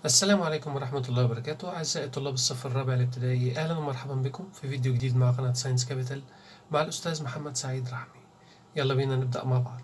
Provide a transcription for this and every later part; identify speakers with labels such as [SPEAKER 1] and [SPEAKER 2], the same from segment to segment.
[SPEAKER 1] السلام عليكم ورحمة الله وبركاته أعزائي طلاب الصف الرابع الابتدائي أهلا ومرحبا بكم في فيديو جديد مع قناة ساينس كابيتال مع الأستاذ محمد سعيد رحمي يلا بينا نبدأ مع بعض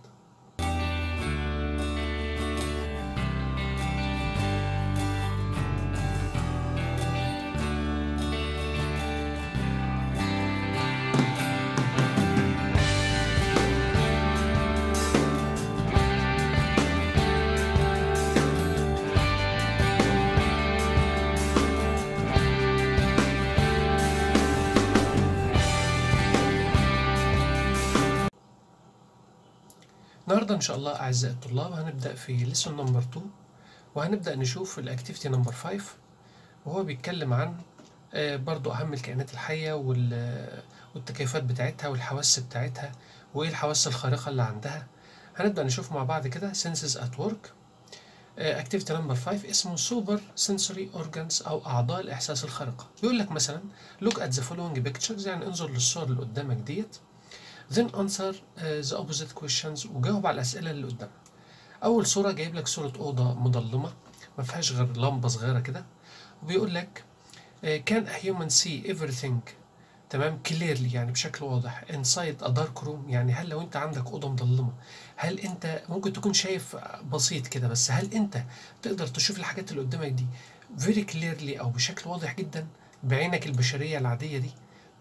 [SPEAKER 1] النهاردة إن شاء الله أعزائي الطلاب هنبدأ في ليسون نمبر 2 وهنبدأ نشوف الأكتيفيتي نمبر 5 وهو بيتكلم عن آه، برضو أهم الكائنات الحية وال- والتكيفات بتاعتها والحواس بتاعتها وإيه الحواس الخارقة اللي عندها هنبدأ نشوف مع بعض كده senses at work اكتيفيتي نمبر 5 اسمه سوبر سنسوري اورجانز او اعضاء الاحساس الخارقه بيقول لك مثلا look at the following pictures يعني انظر للصور اللي قدامك ديت then answer uh, the opposite questions وجاوب على الاسئله اللي قدامك اول صوره جايب لك صوره اوضه مظلمه ما فيهاش غير لمبه صغيره كده وبيقول لك uh, can a human see everything تمام clearly يعني بشكل واضح inside a dark room يعني هل لو انت عندك اوضه مظلمه هل انت ممكن تكون شايف بسيط كده بس هل انت تقدر تشوف الحاجات اللي قدامك دي very clearly او بشكل واضح جدا بعينك البشريه العاديه دي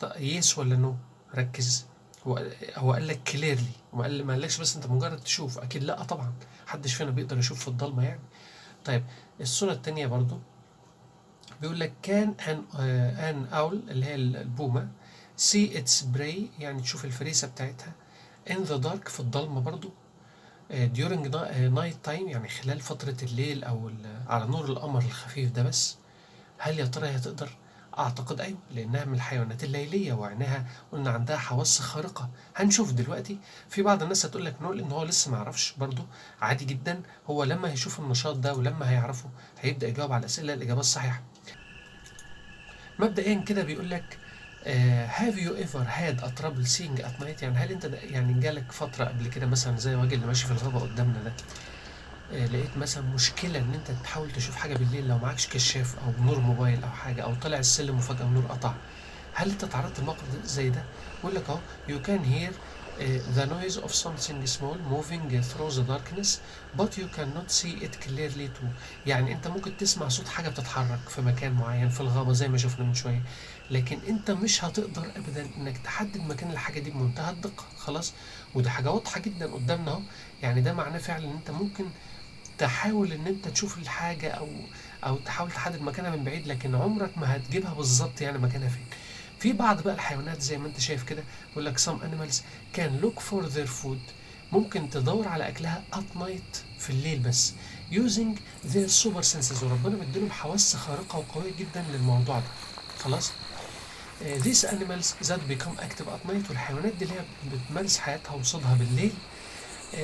[SPEAKER 1] يس ولا نو ركز هو هو قال لك كليرلي وما قال ما قالكش بس انت مجرد تشوف اكيد لا طبعا محدش فينا بيقدر يشوف في الضلمه يعني طيب الصوره التانية برضو بيقول لك كان ان ان اول اللي هي البومه سي اتس براي يعني تشوف الفريسه بتاعتها ان ذا دارك في الضلمه برضو during نايت تايم يعني خلال فترة الليل أو ال- على نور القمر الخفيف ده بس هل يا ترى هي تقدر؟ أعتقد أيوه لأنها من الحيوانات الليلية وعينها قلنا عندها حواس خارقة هنشوف دلوقتي في بعض الناس هتقول لك نو لأن هو لسه ما يعرفش برضه عادي جدا هو لما هيشوف النشاط ده ولما هيعرفه هيبدأ يجاوب على الأسئلة الإجابة الصحيحة مبدئيا كده بيقول لك آه، have you ever had a trouble seeing at night يعني هل انت ده- يعني جالك فترة قبل كده مثلا زي الراجل اللي ماشي في الغابة قدامنا ده آه، لقيت مثلا مشكلة ان انت تحاول تشوف حاجة بالليل لو معكش كشاف او نور موبايل او حاجة او طلع السلم وفجأة النور قطع هل انت تعرضت لموقف ده- زي ده؟ بيقول لك اهو you can hear uh, the noise of something small moving through the darkness but you cannot see it clearly too يعني انت ممكن تسمع صوت حاجة بتتحرك في مكان معين في الغابة زي ما شفنا من شوية لكن انت مش هتقدر ابدا انك تحدد مكان الحاجه دي بمنتهى الدقه خلاص وده حاجه واضحه جدا قدامنا اهو يعني ده معناه فعلا ان انت ممكن تحاول ان انت تشوف الحاجه او او تحاول تحدد مكانها من بعيد لكن عمرك ما هتجيبها بالظبط يعني مكانها فين في بعض بقى الحيوانات زي ما انت شايف كده بيقول لك some animals can look for their food ممكن تدور على اكلها at night في الليل بس using their super senses وربنا مديلهم حواس خارقه وقويه جدا للموضوع ده خلاص Uh, these animals that become active at night والحيوانات دي اللي هي بتمارس حياتها وصولها بالليل uh,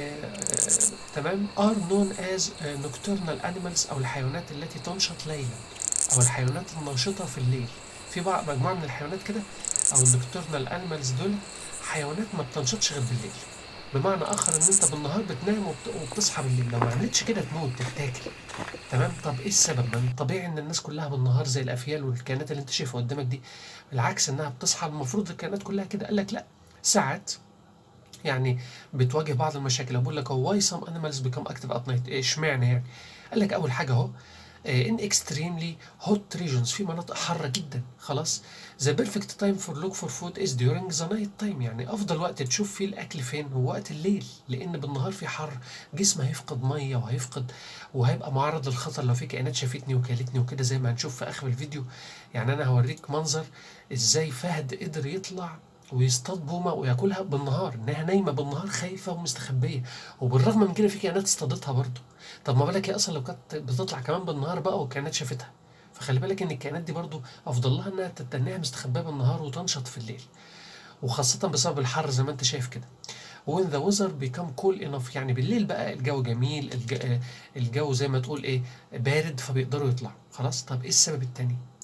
[SPEAKER 1] تمام are known as uh, nocturnal animals أو الحيوانات التي تنشط ليلا أو الحيوانات الناشطة في الليل في بعض مجموعة من الحيوانات كده أو النocturnal animals دول حيوانات ما بتنشطش غير بالليل بمعنى آخر إن أنت بالنهار بتنام وبت- وبتصحى بالليل لو ما عملتش كده تموت تتاكل تمام طب ايه السبب ما من طبيعي ان الناس كلها بالنهار زي الافيال والكائنات اللي انت شايفها قدامك دي بالعكس انها بتصحى المفروض الكائنات كلها كده قال لك لا ساعات يعني بتواجه بعض المشاكل بقول لك هو واي سام انيمالز بيكم اكتف ات نايت اشمعنى يعني قال لك اول حاجه اهو ان اكستريملي هوت ريجونز في مناطق حاره جدا خلاص ذا بيرفكت تايم فور لوك فور فود از during ذا نايت تايم يعني افضل وقت تشوف فيه الاكل فين هو وقت الليل لان بالنهار في حر جسم هيفقد ميه وهيفقد وهيبقى معرض للخطر لو في كائنات شافتني وكلتني وكده زي ما هنشوف في اخر الفيديو يعني انا هوريك منظر ازاي فهد قدر يطلع ويصطاد بومه وياكلها بالنهار انها نايمه بالنهار خايفه ومستخبيه وبالرغم من كده في كائنات اصطادتها برضه طب ما بالك هي اصلا لو كانت بتطلع كمان بالنهار بقى والكائنات شافتها فخلي بالك ان الكائنات دي برضه افضل لها انها تتنيها مستخبيه بالنهار وتنشط في الليل وخاصة بسبب الحر زي ما انت شايف كده when the weather become cool enough يعني بالليل بقى الجو جميل الج... الجو زي ما تقول ايه بارد فبيقدروا يطلعوا خلاص طب ايه السبب التاني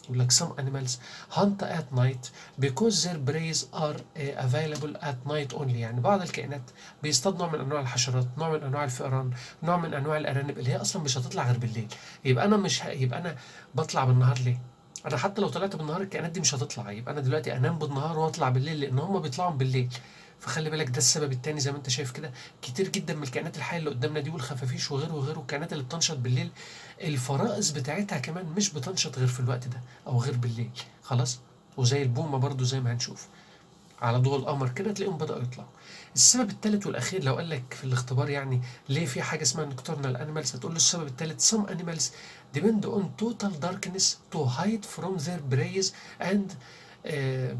[SPEAKER 1] يقول لك some animals hunt at night because their preys are uh, available at night only يعني بعض الكائنات بيصطاد نوع من انواع الحشرات نوع من انواع الفئران نوع من انواع الارانب اللي هي اصلا مش هتطلع غير بالليل يبقى انا مش ه... يبقى انا بطلع بالنهار ليه انا حتى لو طلعت بالنهار الكائنات دي مش هتطلع يبقى انا دلوقتي انام بالنهار واطلع بالليل لان هم بيطلعوا بالليل فخلي بالك ده السبب التاني زي ما انت شايف كده كتير جدا من الكائنات الحيه اللي قدامنا دي والخفافيش وغيره وغيره الكائنات اللي بتنشط بالليل الفرائس بتاعتها كمان مش بتنشط غير في الوقت ده او غير بالليل خلاص وزي البومه برضو زي ما هنشوف على ضوء القمر كده تلاقيهم بدأوا يطلعوا السبب الثالث والأخير لو قال لك في الاختبار يعني ليه في حاجة اسمها نكتورنال أنيمالز هتقول له السبب الثالث some animals depend on total darkness to hide from their preys and uh,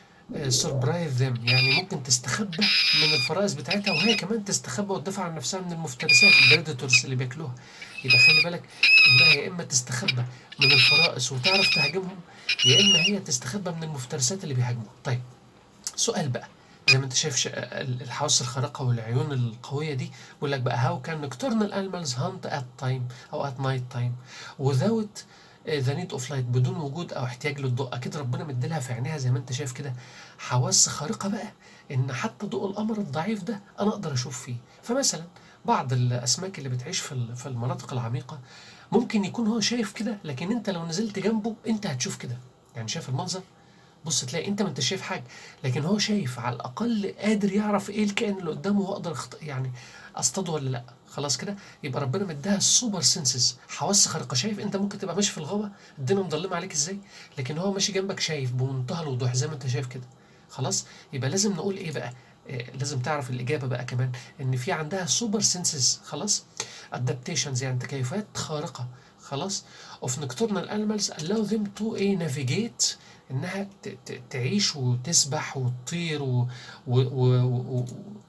[SPEAKER 1] سربرايز ذم يعني ممكن تستخبى من الفرائس بتاعتها وهي كمان تستخبى وتدافع عن نفسها من المفترسات البريدتورز اللي بياكلوها يبقى خلي بالك انها يا اما تستخبى من الفرائس وتعرف تهاجمهم يا اما هي تستخبى من المفترسات اللي بيهاجموها طيب سؤال بقى زي ما انت شايف الحواس الخارقه والعيون القويه دي بيقول لك بقى هاو كان nocturnal animals hunt at time او at night time without ذا نيد اوف لايت بدون وجود او احتياج للضوء اكيد ربنا مديلها في عينيها زي ما انت شايف كده حواس خارقه بقى ان حتى ضوء القمر الضعيف ده انا اقدر اشوف فيه فمثلا بعض الاسماك اللي بتعيش في في المناطق العميقه ممكن يكون هو شايف كده لكن انت لو نزلت جنبه انت هتشوف كده يعني شايف المنظر بص تلاقي انت ما انت شايف حاجه لكن هو شايف على الاقل قادر يعرف ايه الكائن اللي قدامه واقدر اخت... يعني اصطاده ولا لا خلاص كده يبقى ربنا مديها السوبر سنسز حواس خارقه شايف انت ممكن تبقى ماشي في الغابه الدنيا مظلمه عليك ازاي لكن هو ماشي جنبك شايف بمنتهى الوضوح زي ما انت شايف كده خلاص يبقى لازم نقول ايه بقى إيه لازم تعرف الاجابه بقى كمان ان في عندها سوبر سنسز خلاص ادابتيشنز يعني تكيفات خارقه خلاص of nocturnal animals allow them to a navigate انها تعيش وتسبح وتطير و... و... و...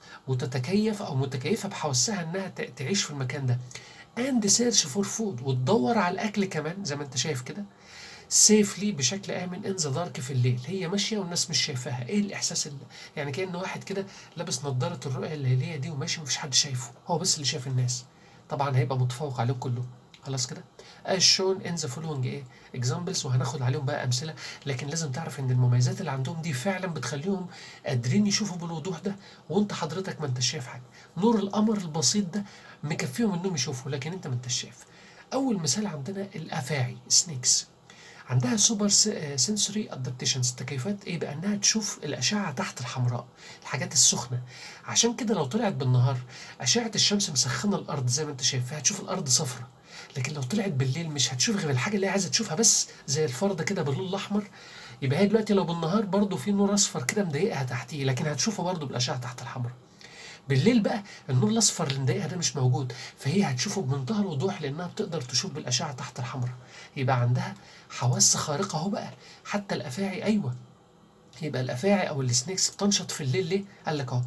[SPEAKER 1] وتتكيف او متكيفه بحواسها انها تعيش في المكان ده and search for food وتدور على الاكل كمان زي ما انت شايف كده سيفلي بشكل امن ان ذا دارك في الليل هي ماشيه والناس مش شايفاها ايه الاحساس اللي يعني كان واحد كده لابس نظاره الرؤيه الليليه دي وماشي مفيش حد شايفه هو بس اللي شايف الناس طبعا هيبقى متفوق عليهم كلهم خلاص كده as shown in the following ايه examples وهناخد عليهم بقى امثله لكن لازم تعرف ان المميزات اللي عندهم دي فعلا بتخليهم قادرين يشوفوا بالوضوح ده وانت حضرتك ما انتش شايف حاجه نور القمر البسيط ده مكفيهم انهم يشوفوا لكن انت ما انتش شايف اول مثال عندنا الافاعي سنيكس عندها سوبر سنسوري ادابتيشنز تكيفات ايه بقى انها تشوف الاشعه تحت الحمراء الحاجات السخنه عشان كده لو طلعت بالنهار اشعه الشمس مسخنه الارض زي ما انت شايف فهتشوف الارض صفرة لكن لو طلعت بالليل مش هتشوف غير الحاجه اللي هي عايزه تشوفها بس زي الفرده كده باللون الاحمر يبقى هي دلوقتي لو بالنهار برضو في نور اصفر كده مضايقها تحتيه لكن هتشوفها برضو بالاشعه تحت الحمراء بالليل بقى النور الاصفر اللي مضايقها ده مش موجود فهي هتشوفه بمنتهى الوضوح لانها بتقدر تشوف بالاشعه تحت الحمراء يبقى عندها حواس خارقه اهو بقى حتى الافاعي ايوه يبقى الافاعي او السنيكس بتنشط في الليل ليه قال لك اهو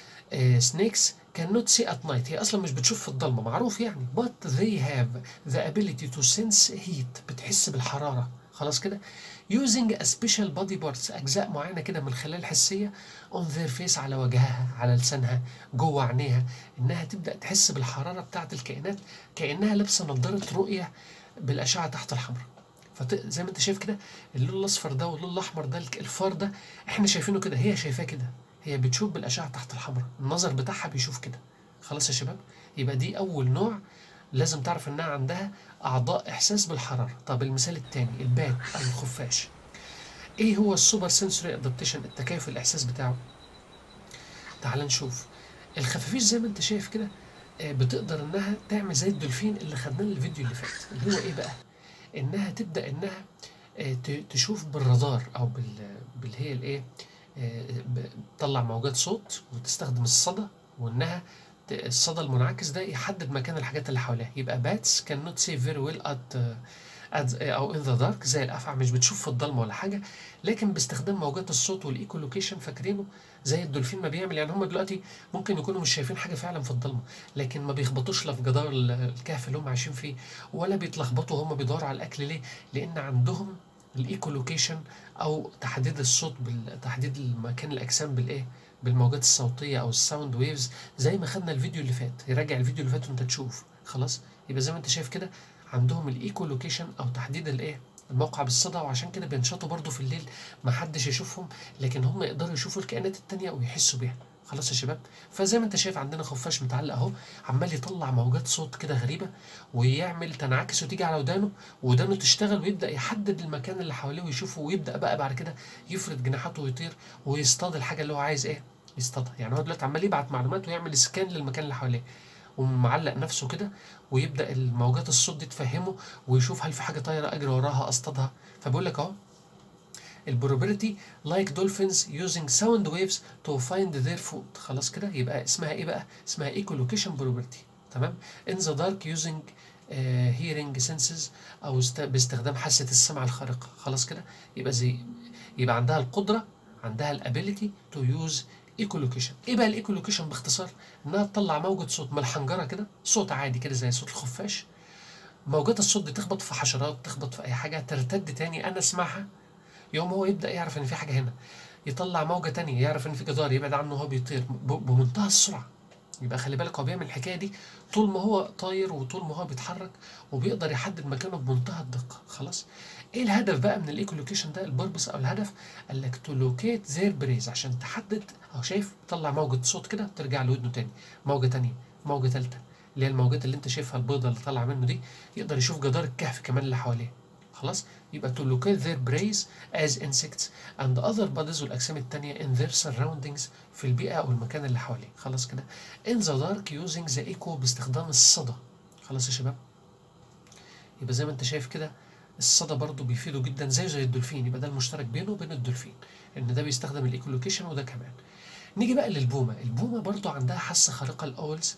[SPEAKER 1] سنيكس cannot see at night هي اصلا مش بتشوف في الضلمه معروف يعني but they have the ability to sense heat بتحس بالحراره خلاص كده using a special body parts اجزاء معينه كده من الخلايا الحسيه on their face على وجهها على لسانها جوه عينيها انها تبدا تحس بالحراره بتاعه الكائنات كانها لابسه نظاره رؤيه بالاشعه تحت الحمراء فزي ما انت شايف كده اللون الاصفر ده واللون الاحمر ده الفار ده احنا شايفينه كده هي شايفاه كده هي بتشوف بالاشعه تحت الحمراء النظر بتاعها بيشوف كده خلاص يا شباب يبقى دي اول نوع لازم تعرف انها عندها اعضاء احساس بالحراره طب المثال الثاني البات او الخفاش ايه هو السوبر سنسوري ادابتيشن التكيف الاحساس بتاعه تعال نشوف الخفافيش زي ما انت شايف كده بتقدر انها تعمل زي الدولفين اللي خدناه الفيديو اللي فات اللي هو ايه بقى انها تبدا انها تشوف بالرادار او بال باللي هي الايه بتطلع موجات صوت وتستخدم الصدى وانها الصدى المنعكس ده يحدد مكان الحاجات اللي حواليها يبقى باتس كان نوت سي فيري ويل ات او ان ذا دارك زي الافعى مش بتشوف في الضلمه ولا حاجه لكن باستخدام موجات الصوت والايكو لوكيشن فاكرينه زي الدولفين ما بيعمل يعني هم دلوقتي ممكن يكونوا مش شايفين حاجه فعلا في الضلمه لكن ما بيخبطوش لا في جدار الكهف اللي هم عايشين فيه ولا بيتلخبطوا هم بيدوروا على الاكل ليه لان عندهم الايكو لوكيشن او تحديد الصوت تحديد مكان الاجسام بالايه بالموجات الصوتيه او الساوند ويفز زي ما خدنا الفيديو اللي فات راجع الفيديو اللي فات وانت تشوف خلاص يبقى زي ما انت شايف كده عندهم الايكو لوكيشن او تحديد الايه الموقع بالصدى وعشان كده بينشطوا برضو في الليل ما حدش يشوفهم لكن هم يقدروا يشوفوا الكائنات التانية ويحسوا بيها خلاص يا شباب فزي ما انت شايف عندنا خفاش متعلق اهو عمال يطلع موجات صوت كده غريبه ويعمل تنعكس وتيجي على ودانه ودانه تشتغل ويبدا يحدد المكان اللي حواليه ويشوفه ويبدا بقى بعد كده يفرد جناحاته ويطير ويصطاد الحاجه اللي هو عايز ايه يصطادها يعني هو دلوقتي عمال يبعت معلومات ويعمل سكان للمكان اللي حواليه ومعلق نفسه كده ويبدا الموجات الصوت دي تفهمه ويشوف هل في حاجه طايره اجري وراها اصطادها فبيقول لك اهو البروبابيلتي like dolphins using sound waves to find their food خلاص كده يبقى اسمها ايه بقى اسمها echolocation probability تمام in the dark using uh, hearing senses او است... باستخدام حاسه السمع الخارقه خلاص كده يبقى زي يبقى عندها القدره عندها الابيليتي تو يوز ايكولوكيشن ايه بقى الايكولوكيشن باختصار انها تطلع موجة صوت من الحنجره كده صوت عادي كده زي صوت الخفاش موجات الصوت دي تخبط في حشرات تخبط في اي حاجه ترتد تاني انا اسمعها يوم هو يبدا يعرف ان في حاجه هنا يطلع موجه تانية يعرف ان في جدار يبعد عنه وهو بيطير ب- بمنتهى السرعه يبقى خلي بالك هو بيعمل الحكايه دي طول ما هو طاير وطول ما هو بيتحرك وبيقدر يحدد مكانه بمنتهى الدقه خلاص ايه الهدف بقى من الايكولوكيشن ده البربس او الهدف قال لك تو لوكيت زير بريز عشان تحدد اهو شايف طلع موجه صوت كده ترجع لودنه تاني موجه تانية موجه ثالثه اللي هي الموجات اللي انت شايفها البيضه اللي طالعه منه دي يقدر يشوف جدار الكهف كمان اللي حواليه خلاص يبقى to locate their prey as insects and other bodies والأجسام التانية in their surroundings في البيئة أو المكان اللي حواليه خلاص كده in the dark using the echo باستخدام الصدى خلاص يا شباب يبقى زي ما انت شايف كده الصدى برضو بيفيده جدا زي زي الدولفين يبقى ده المشترك بينه وبين الدولفين ان ده بيستخدم الايكولوكيشن وده كمان نيجي بقى للبومة البومة برضو عندها حاسة خارقة الأولز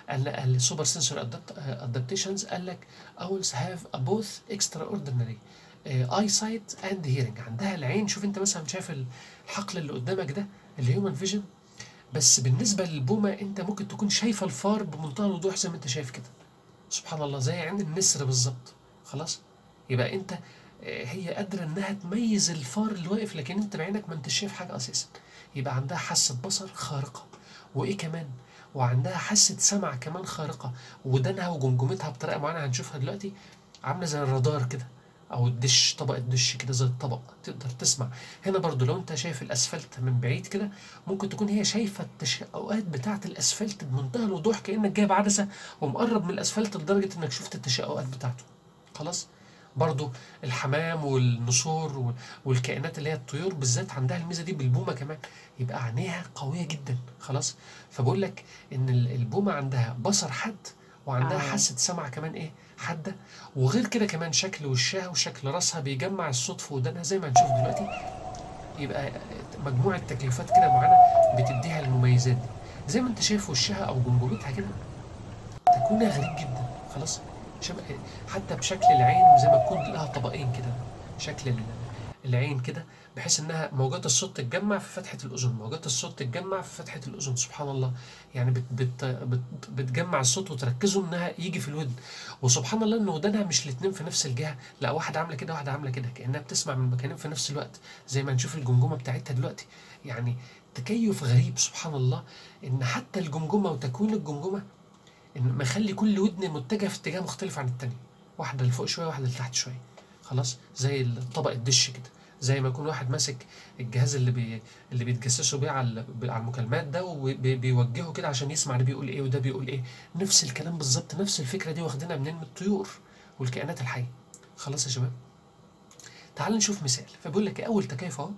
[SPEAKER 1] السوبر سنسور ادابتيشنز قال لك اولز هاف a both extraordinary اي سايت اند هيرنج عندها العين شوف انت مثلا شايف الحقل اللي قدامك ده الهيومن فيجن بس بالنسبه للبومه انت ممكن تكون شايفه الفار بمنتهى الوضوح زي ما انت شايف كده سبحان الله زي عين النسر بالظبط خلاص يبقى انت آه، هي قادره انها تميز الفار اللي واقف لكن انت بعينك ما انتش شايف حاجه اساسا يبقى عندها حاسه بصر خارقه وايه كمان وعندها حاسه سمع كمان خارقه ودانها وجمجمتها بطريقه معينه هنشوفها دلوقتي عامله زي الرادار كده او الدش طبق الدش كده زي الطبق تقدر تسمع هنا برضو لو انت شايف الاسفلت من بعيد كده ممكن تكون هي شايفه التشققات بتاعه الاسفلت بمنتهى الوضوح كانك جايب عدسه ومقرب من الاسفلت لدرجه انك شفت التشققات بتاعته خلاص برضو الحمام والنسور وال- والكائنات اللي هي الطيور بالذات عندها الميزه دي بالبومه كمان يبقى عينيها قويه جدا خلاص فبقول لك ان ال- البومه عندها بصر حد وعندها
[SPEAKER 2] آه.
[SPEAKER 1] حاسه سمع كمان ايه حاده وغير كده كمان شكل وشها وشكل راسها بيجمع الصوت في ودانها زي ما هنشوف دلوقتي يبقى مجموعه تكليفات كده معينه بتديها المميزات دي زي ما انت شايف وشها او جمجمتها كده تكونها غريب جدا خلاص شبه حتى بشكل العين زي ما تكون لها طبقين كده شكل ال- العين كده بحيث انها موجات الصوت تتجمع في فتحه الاذن موجات الصوت تتجمع في فتحه الاذن سبحان الله يعني بت بت بت بتجمع الصوت وتركزه انها يجي في الودن وسبحان الله ان ودانها مش الاتنين في نفس الجهه لا واحده عامله كده واحده عامله كده كانها بتسمع من مكانين في نفس الوقت زي ما نشوف الجمجمه بتاعتها دلوقتي يعني تكيف غريب سبحان الله ان حتى الجمجمه وتكوين الجمجمه ان مخلي كل ودن متجهه في اتجاه مختلف عن التانية واحده لفوق شويه واحده لتحت شويه خلاص زي الطبق الدش كده زي ما يكون واحد ماسك الجهاز اللي بي اللي بيتجسسوا بيه على على المكالمات ده وبيوجهه كده عشان يسمع ده بيقول ايه وده بيقول ايه نفس الكلام بالظبط نفس الفكره دي واخدينها منين من الطيور والكائنات الحيه خلاص يا شباب تعال نشوف مثال فبيقول لك إيه اول تكيف اهو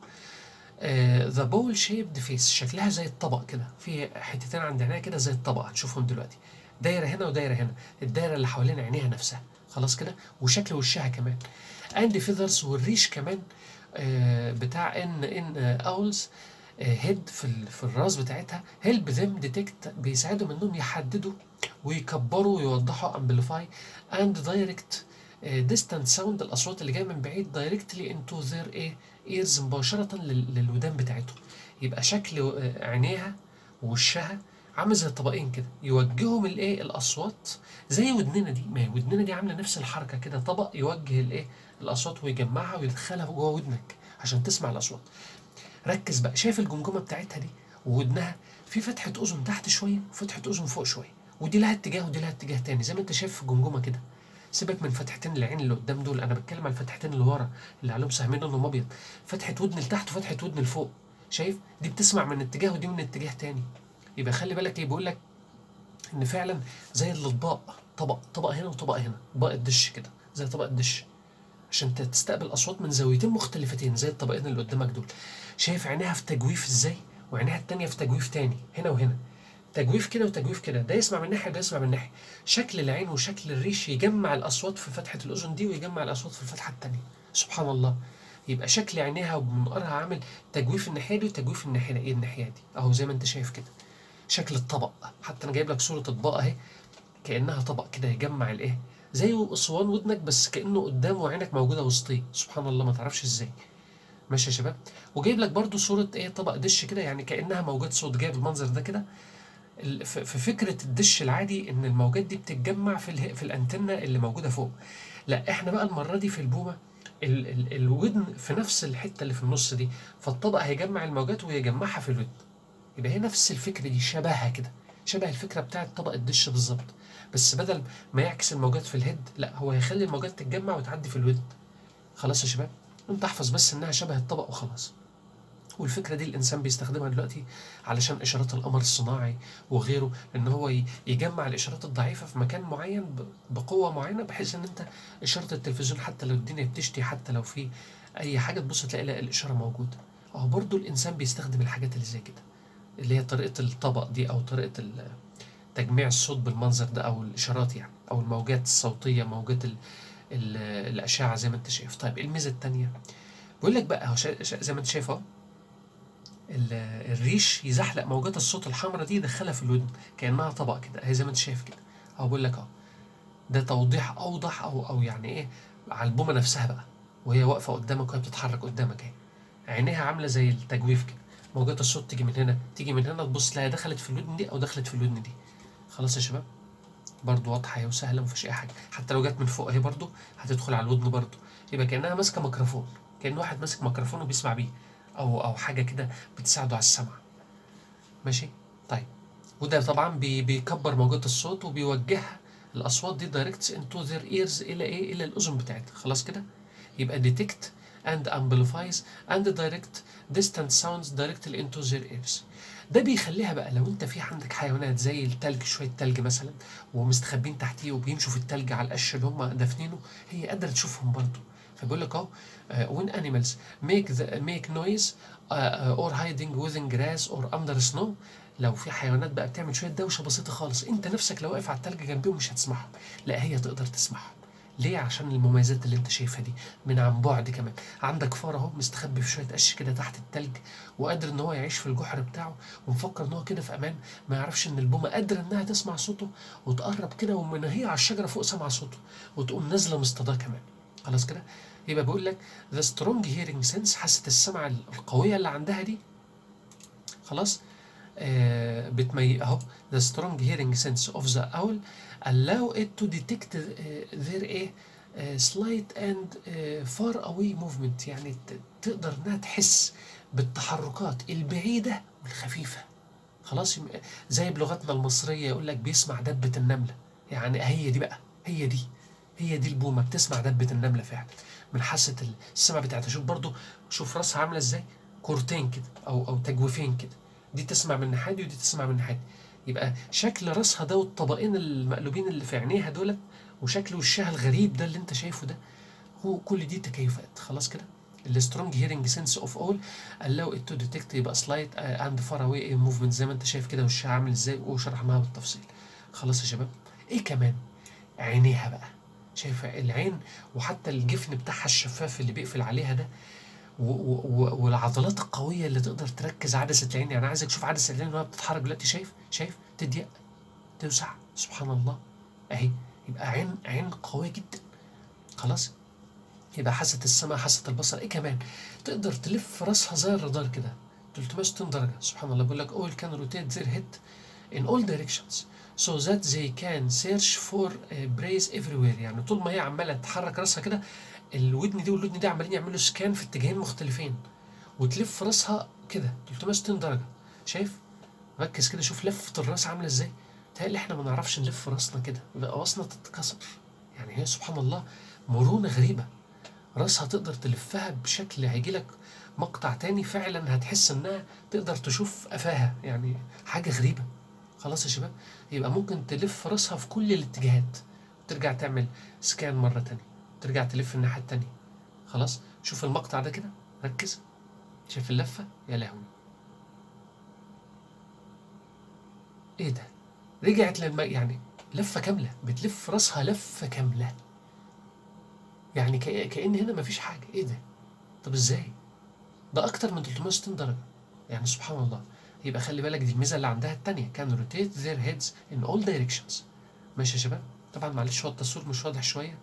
[SPEAKER 1] ذا بول شيبد فيس شكلها زي الطبق كده في حتتين عند عينيها كده زي الطبق هنشوفهم دلوقتي دايره هنا ودايره هنا الدايره اللي حوالين عينيها نفسها خلاص كده وشكل وشها كمان اند فيذرز والريش كمان آه، بتاع ان ان اولز هيد في ال- في الراس بتاعتها هيلب ذيم ديتكت بيساعدهم انهم يحددوا ويكبروا ويوضحوا امبليفاي اند دايركت ديستانت ساوند الاصوات اللي جايه من بعيد دايركتلي انتو ذير ايه ايرز مباشره لل- للودان بتاعتهم يبقى شكل آه، عينيها ووشها عامل زي الطبقين كده يوجههم الايه الاصوات زي ودننا دي ما هي ودننا دي عامله نفس الحركه كده طبق يوجه الايه الاصوات ويجمعها ويدخلها جوه ودنك عشان تسمع الاصوات ركز بقى شايف الجمجمه بتاعتها دي وودنها في فتحه اذن تحت شويه وفتحه اذن فوق شويه ودي لها اتجاه ودي لها اتجاه تاني زي ما انت شايف في الجمجمه كده سيبك من فتحتين العين اللي قدام دول انا بتكلم على الفتحتين اللي ورا اللي عليهم سهمين لونهم ابيض فتحه ودن لتحت وفتحه ودن لفوق شايف دي بتسمع من اتجاه ودي من اتجاه تاني يبقى خلي بالك ايه بيقول لك ان فعلا زي الاطباق طبق طبق هنا وطبق هنا طبق الدش كده زي طبق الدش عشان تستقبل اصوات من زاويتين مختلفتين زي الطبقين اللي قدامك دول شايف عينيها في تجويف ازاي وعينيها التانية في تجويف تاني هنا وهنا تجويف كده وتجويف كده ده يسمع من ناحيه ده يسمع من ناحيه شكل العين وشكل الريش يجمع الاصوات في فتحه الاذن دي ويجمع الاصوات في الفتحه التانية سبحان الله يبقى شكل عينيها ومنقارها عامل تجويف الناحيه دي وتجويف الناحيه ايه الناحيه دي اهو زي ما انت شايف كده شكل الطبق حتى انا جايب لك صوره اطباق اهي كانها طبق كده يجمع الايه زي اسوان ودنك بس كانه قدام وعينك موجوده وسطيه سبحان الله ما تعرفش ازاي ماشي يا شباب وجايب لك برضو صوره ايه طبق دش كده يعني كانها موجات صوت جايب المنظر ده كده ال- في في فكره الدش العادي ان الموجات دي بتتجمع في اله- في الانتنه اللي موجوده فوق لا احنا بقى المره دي في البومه ال ال الودن في نفس الحته اللي في النص دي فالطبق هيجمع الموجات ويجمعها في الودن يبقى هي نفس الفكره دي شبهها كده شبه الفكره بتاعت طبق الدش بالظبط بس بدل ما يعكس الموجات في الهيد لا هو هيخلي الموجات تتجمع وتعدي في الودن خلاص يا شباب انت احفظ بس انها شبه الطبق وخلاص والفكره دي الانسان بيستخدمها دلوقتي علشان اشارات القمر الصناعي وغيره ان هو ي- يجمع الاشارات الضعيفه في مكان معين ب- بقوه معينه بحيث ان انت اشاره التلفزيون حتى لو الدنيا بتشتي حتى لو في اي حاجه تبص تلاقي لا الاشاره موجوده اهو برضو الانسان بيستخدم الحاجات اللي زي كده اللي هي طريقه الطبق دي او طريقه ال- تجميع الصوت بالمنظر ده او الاشارات يعني او الموجات الصوتيه موجات ال ال الاشعه زي ما انت شايف طيب إيه الميزه التانيه بيقول لك بقى اهو شا- شا- زي ما انت شايف اهو ال- الريش يزحلق موجات الصوت الحمراء دي يدخلها في الودن كانها طبق كده اهي زي ما انت شايف كده اهو بقول لك اهو ده توضيح اوضح او او يعني ايه على البومه نفسها بقى وهي واقفه قدامك وهي بتتحرك قدامك اهي عينيها عامله زي التجويف كده موجات الصوت تيجي من هنا تيجي من هنا تبص تلاقيها دخلت في الودن دي او دخلت في الودن دي خلاص يا شباب برضو واضحه اهي وسهله ومفيش اي حاجه حتى لو جت من فوق اهي برضو هتدخل على الودن برضو يبقى كانها ماسكه ميكروفون كان واحد ماسك ميكروفون وبيسمع بيه او او حاجه كده بتساعده على السمع ماشي طيب وده طبعا بي بيكبر موجات الصوت وبيوجهها الاصوات دي دايركتس انتو ذير ايرز الى ايه الى الاذن بتاعتها خلاص كده يبقى detect and amplifies and direct distant sounds directly into their ears ده بيخليها بقى لو انت في عندك حيوانات زي التلج شويه تلج مثلا ومستخبين تحتيه وبيمشوا في التلج على القش اللي هم دافنينه هي قادره تشوفهم برضه فبيقول لك اهو uh, when animals make the, make noise uh, uh, or hiding within grass or under snow لو في حيوانات بقى بتعمل شويه دوشه بسيطه خالص انت نفسك لو واقف على التلج جنبيهم مش هتسمعهم لا هي تقدر تسمعهم ليه عشان المميزات اللي انت شايفها دي من عن بعد كمان عندك فار اهو مستخبي في شويه قش كده تحت التلج وقادر ان هو يعيش في الجحر بتاعه ومفكر ان هو كده في امان ما يعرفش ان البومه قادره انها تسمع صوته وتقرب كده ومن هي على الشجره فوق سامعه صوته وتقوم نازله مصطاداه كمان خلاص كده يبقى بيقول لك the strong hearing sense حاسه السمع القويه اللي عندها دي خلاص آه بتمي اهو the strong hearing sense of the owl allow it to detect uh, their ايه uh, slight and uh, far away movement يعني ت- تقدر انها تحس بالتحركات البعيده والخفيفه خلاص يم- زي بلغتنا المصريه يقول لك بيسمع دبه النمله يعني هي دي بقى هي دي هي دي البومه بتسمع دبه النمله فعلا من حاسه السمع بتاعتها شوف برضو شوف راسها عامله ازاي كورتين كده او او تجويفين كده دي تسمع من ناحيه دي ودي تسمع من ناحيه دي. يبقى شكل راسها ده والطبقين المقلوبين اللي في عينيها دولت وشكل وشها الغريب ده اللي انت شايفه ده هو كل دي تكيفات خلاص كده السترونج هيرنج سنس اوف اول allow it to detect يبقى سلايت اند فار اواي موفمنت زي ما انت شايف كده وشها عامل ازاي وشرحناها بالتفصيل خلاص يا شباب ايه كمان عينيها بقى شايف العين وحتى الجفن بتاعها الشفاف اللي بيقفل عليها ده و- و- و- والعضلات القويه اللي تقدر تركز عدسه العين يعني عايزك تشوف عدسه العين وهي بتتحرك دلوقتي شايف شايف تضيق توسع سبحان الله اهي يبقى عين عين قويه جدا خلاص يبقى حاسه السمع حاسه البصر ايه كمان تقدر تلف راسها زي الرادار كده 360 درجه سبحان الله بيقول لك all can rotate their head in all directions so that they can search for uh, praise everywhere يعني طول ما هي عماله تحرك راسها كده الودن دي والودن دي عمالين يعملوا سكان في اتجاهين مختلفين وتلف راسها كده 360 درجه شايف ركز كده شوف لفه الراس عامله ازاي تهيألي احنا ما نعرفش نلف راسنا كده يبقى راسنا تتكسر يعني هي سبحان الله مرونه غريبه راسها تقدر تلفها بشكل هيجي لك مقطع تاني فعلا هتحس انها تقدر تشوف قفاها يعني حاجه غريبه خلاص يا شباب يبقى ممكن تلف راسها في كل الاتجاهات ترجع تعمل سكان مره تانية ترجع تلف الناحيه التانية خلاص شوف المقطع ده كده ركز شايف اللفه يا لهوي ايه ده رجعت للم يعني لفه كامله بتلف راسها لفه كامله يعني كأ- كأن هنا مفيش حاجه ايه ده طب ازاي ده اكتر من 360 درجه يعني سبحان الله يبقى خلي بالك دي الميزه اللي عندها التانية كان rotate their heads in all directions ماشي يا شباب طبعا معلش هو التصوير مش واضح شويه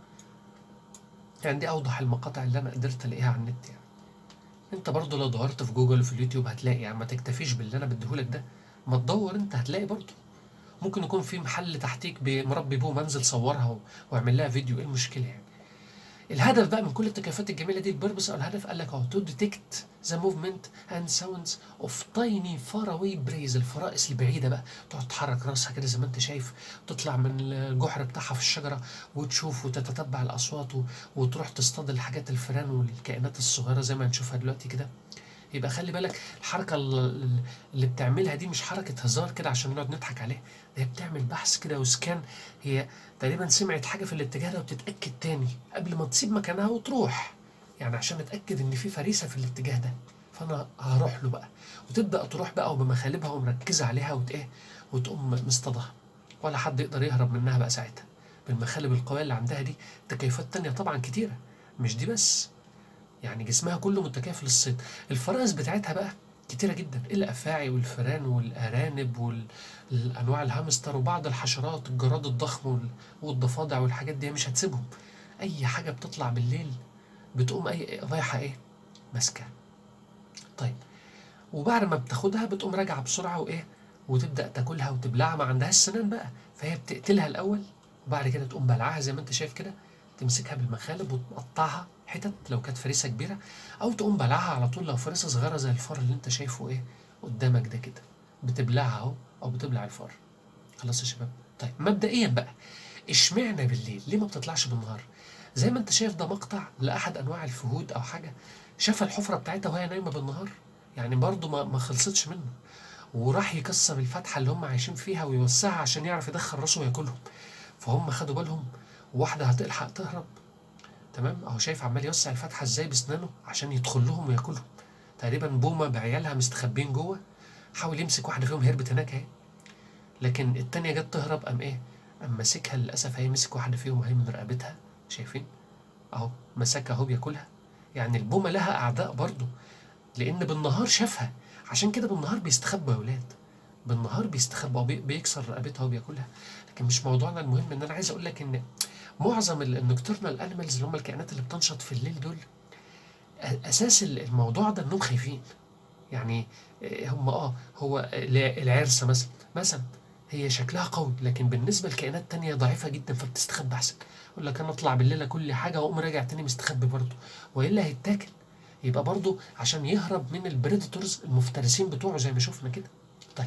[SPEAKER 1] يعني دي اوضح المقاطع اللي انا قدرت الاقيها على النت يعني انت برضو لو دورت في جوجل وفي اليوتيوب هتلاقي يعني ما تكتفيش باللي انا بديهولك ده ما تدور انت هتلاقي برضو ممكن يكون في محل تحتيك بمربي بوم انزل صورها و- واعمل لها فيديو ايه المشكله يعني الهدف بقى من كل التكيفات الجميله دي البربس او الهدف قال لك اهو تو ديتكت ذا موفمنت اند ساوندز اوف تايني فار اواي بريز الفرائس البعيده بقى تقعد تحرك راسها كده زي ما انت شايف تطلع من الجحر بتاعها في الشجره وتشوف وتتتبع الاصوات و- وتروح تصطاد الحاجات الفئران والكائنات الصغيره زي ما هنشوفها دلوقتي كده يبقى خلي بالك الحركه ال- اللي بتعملها دي مش حركه هزار كده عشان نقعد نضحك عليها هي بتعمل بحث كده وسكان هي تقريبا سمعت حاجه في الاتجاه ده وبتتاكد تاني قبل ما تسيب مكانها وتروح يعني عشان اتاكد ان في فريسه في الاتجاه ده فانا هروح له بقى وتبدا تروح بقى وبمخالبها ومركزه عليها وت ايه وتقوم مصطادها ولا حد يقدر يهرب منها بقى ساعتها بالمخالب القويه اللي عندها دي تكيفات تانية طبعا كتيره مش دي بس يعني جسمها كله متكافل للصيد الفرائس بتاعتها بقى كتيرة جدا الأفاعي والفئران والأرانب والأنواع الهامستر وبعض الحشرات الجراد الضخم وال- والضفادع والحاجات دي مش هتسيبهم أي حاجة بتطلع بالليل بتقوم أي رايحة إيه ماسكة طيب وبعد ما بتاخدها بتقوم راجعة بسرعة وإيه وتبدأ تاكلها وتبلعها ما عندهاش سنان بقى فهي بتقتلها الأول وبعد كده تقوم بلعها زي ما أنت شايف كده تمسكها بالمخالب وتقطعها حتت لو كانت فريسة كبيرة أو تقوم بلعها على طول لو فريسة صغيرة زي الفار اللي أنت شايفه إيه قدامك ده كده بتبلعها أهو أو بتبلع الفار خلاص يا شباب طيب مبدئيا بقى اشمعنى بالليل ليه ما بتطلعش بالنهار زي ما انت شايف ده مقطع لاحد انواع الفهود او حاجه شاف الحفره بتاعتها وهي نايمه بالنهار يعني برضه ما, ما خلصتش منه وراح يكسر الفتحه اللي هم عايشين فيها ويوسعها عشان يعرف يدخل راسه وياكلهم فهم خدوا بالهم واحده هتلحق تهرب تمام اهو شايف عمال يوسع الفتحه ازاي بسنانه عشان يدخل لهم وياكلهم تقريبا بومه بعيالها مستخبين جوه حاول يمسك واحده فيهم هربت هناك اهي لكن التانية جت تهرب قام ايه قام ماسكها للاسف هي مسك واحده فيهم اهي من رقبتها شايفين اهو مسكها اهو بياكلها يعني البومه لها اعداء برضه لان بالنهار شافها عشان كده بالنهار بيستخبى يا ولاد بالنهار بيستخبى وبي- بيكسر رقبتها وبياكلها لكن مش موضوعنا المهم ان انا عايز اقول لك ان معظم النكترنال انيمالز اللي هم الكائنات اللي بتنشط في الليل دول أ- اساس ال- الموضوع ده انهم خايفين يعني آه، هم اه هو ال- العرسه مثلا مثلا هي شكلها قوي لكن بالنسبه لكائنات تانية ضعيفه جدا فبتستخبى احسن يقول لك انا اطلع بالليل كل حاجه واقوم راجع تاني مستخبي برضه والا هيتاكل يبقى برضه عشان يهرب من البريدتورز المفترسين بتوعه زي ما شفنا كده طيب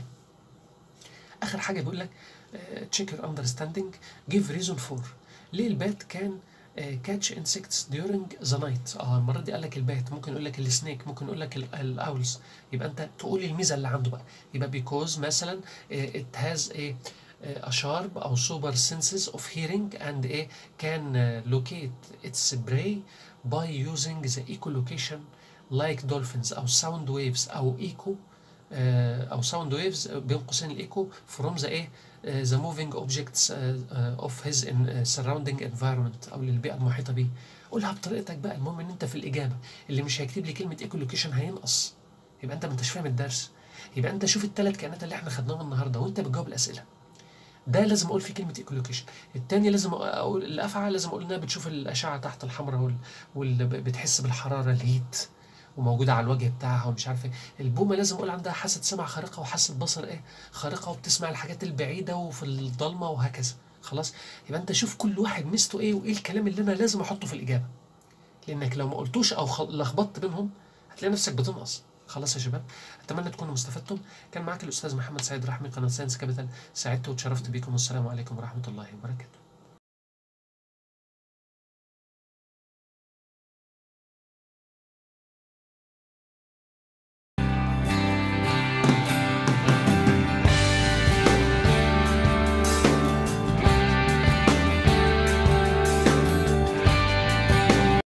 [SPEAKER 1] اخر حاجه بيقول لك تشيك يور اندرستاندينج جيف ريزون فور ليه البات كان كاتش انسكتس during ذا نايت اه المره دي قال لك البات ممكن يقول لك السنيك ممكن يقول لك الاولز يبقى انت تقول الميزه اللي عنده بقى يبقى because مثلا it has a a sharp أو super senses of hearing and a can uh, locate its prey by using the echolocation like dolphins أو sound waves أو echo uh, أو sound waves بين قوسين الإيكو from the إيه uh, the moving objects uh, uh, of his in, uh, surrounding environment أو للبيئة المحيطة بيه قولها بطريقتك بقى المهم إن أنت في الإجابة اللي مش هيكتب لي كلمة echolocation هينقص يبقى أنت ما أنتش فاهم الدرس يبقى أنت شوف الثلاث كائنات اللي إحنا خدناهم النهاردة وأنت بتجاوب الأسئلة ده لازم اقول فيه كلمه ايكولوكيشن التاني لازم اقول الافعى لازم اقول انها بتشوف الاشعه تحت الحمراء وال... واللي بتحس بالحراره الهيت وموجوده على الوجه بتاعها ومش عارف ايه البومه لازم اقول عندها حاسه سمع خارقه وحاسه بصر ايه خارقه وبتسمع الحاجات البعيده وفي الضلمه وهكذا خلاص يبقى انت شوف كل واحد ميزته ايه وايه الكلام اللي انا لازم احطه في الاجابه لانك لو ما قلتوش او خ- لخبطت بينهم هتلاقي نفسك بتنقص خلاص يا شباب اتمنى تكونوا استفدتم كان معاك الاستاذ محمد سعيد رحمي قناه ساينس كابيتال سعدت وتشرفت بكم والسلام عليكم ورحمه الله وبركاته